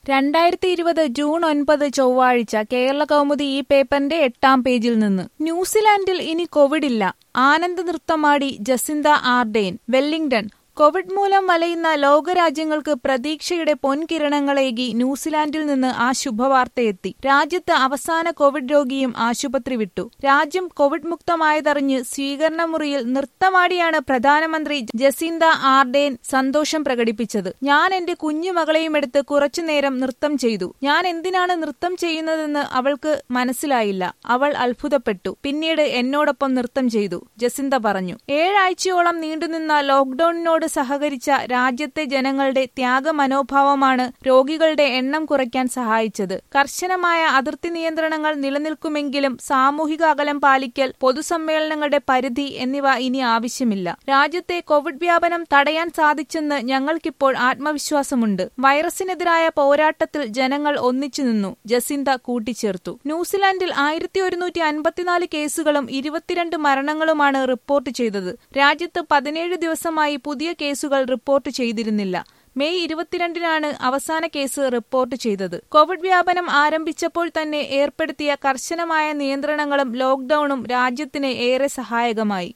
രണ്ടായിരത്തി ഇരുപത് ജൂൺ ഒൻപത് ചൊവ്വാഴ്ച കേരള കൗമുദി ഈ പേപ്പറിന്റെ എട്ടാം പേജിൽ നിന്ന് ന്യൂസിലാൻഡിൽ ഇനി കോവിഡില്ല ആനന്ദ നൃത്തമാടി ജസിന്ത ആർഡെയിൻ വെല്ലിംഗ്ടൺ കോവിഡ് മൂലം വലയുന്ന ലോകരാജ്യങ്ങൾക്ക് പ്രതീക്ഷയുടെ പൊൻകിരണങ്ങളേകി ന്യൂസിലാൻഡിൽ നിന്ന് ആ ശുഭവാർത്തയെത്തി രാജ്യത്ത് അവസാന കോവിഡ് രോഗിയും ആശുപത്രി വിട്ടു രാജ്യം കോവിഡ് മുക്തമായതറിഞ്ഞ് സ്വീകരണ മുറിയിൽ നൃത്തമാടിയാണ് പ്രധാനമന്ത്രി ജസീന്ത ആർഡേൻ സന്തോഷം പ്രകടിപ്പിച്ചത് ഞാൻ എന്റെ കുഞ്ഞുമകളെയും എടുത്ത് കുറച്ചുനേരം നൃത്തം ചെയ്തു ഞാൻ എന്തിനാണ് നൃത്തം ചെയ്യുന്നതെന്ന് അവൾക്ക് മനസ്സിലായില്ല അവൾ അത്ഭുതപ്പെട്ടു പിന്നീട് എന്നോടൊപ്പം നൃത്തം ചെയ്തു ജസിന്ത പറഞ്ഞു ഏഴാഴ്ചയോളം നീണ്ടുനിന്ന ലോക്ഡൌണിനോട് സഹകരിച്ച രാജ്യത്തെ ജനങ്ങളുടെ ത്യാഗമനോഭാവമാണ് രോഗികളുടെ എണ്ണം കുറയ്ക്കാൻ സഹായിച്ചത് കർശനമായ അതിർത്തി നിയന്ത്രണങ്ങൾ നിലനിൽക്കുമെങ്കിലും സാമൂഹിക അകലം പാലിക്കൽ പൊതുസമ്മേളനങ്ങളുടെ പരിധി എന്നിവ ഇനി ആവശ്യമില്ല രാജ്യത്തെ കോവിഡ് വ്യാപനം തടയാൻ സാധിച്ചെന്ന് ഞങ്ങൾക്കിപ്പോൾ ആത്മവിശ്വാസമുണ്ട് വൈറസിനെതിരായ പോരാട്ടത്തിൽ ജനങ്ങൾ ഒന്നിച്ചു നിന്നു ജസിന്ത കൂട്ടിച്ചേർത്തു ന്യൂസിലാൻഡിൽ ആയിരത്തി ഒരുന്നൂറ്റി അൻപത്തിനാല് കേസുകളും ഇരുപത്തിരണ്ട് മരണങ്ങളുമാണ് റിപ്പോർട്ട് ചെയ്തത് രാജ്യത്ത് പതിനേഴ് ദിവസമായി പുതിയ കേസുകൾ റിപ്പോർട്ട് ചെയ്തിരുന്നില്ല മെയ് ഇരുപത്തിരണ്ടിനാണ് അവസാന കേസ് റിപ്പോർട്ട് ചെയ്തത് കോവിഡ് വ്യാപനം ആരംഭിച്ചപ്പോൾ തന്നെ ഏർപ്പെടുത്തിയ കർശനമായ നിയന്ത്രണങ്ങളും ലോക്ഡൌണും രാജ്യത്തിന് ഏറെ സഹായകമായി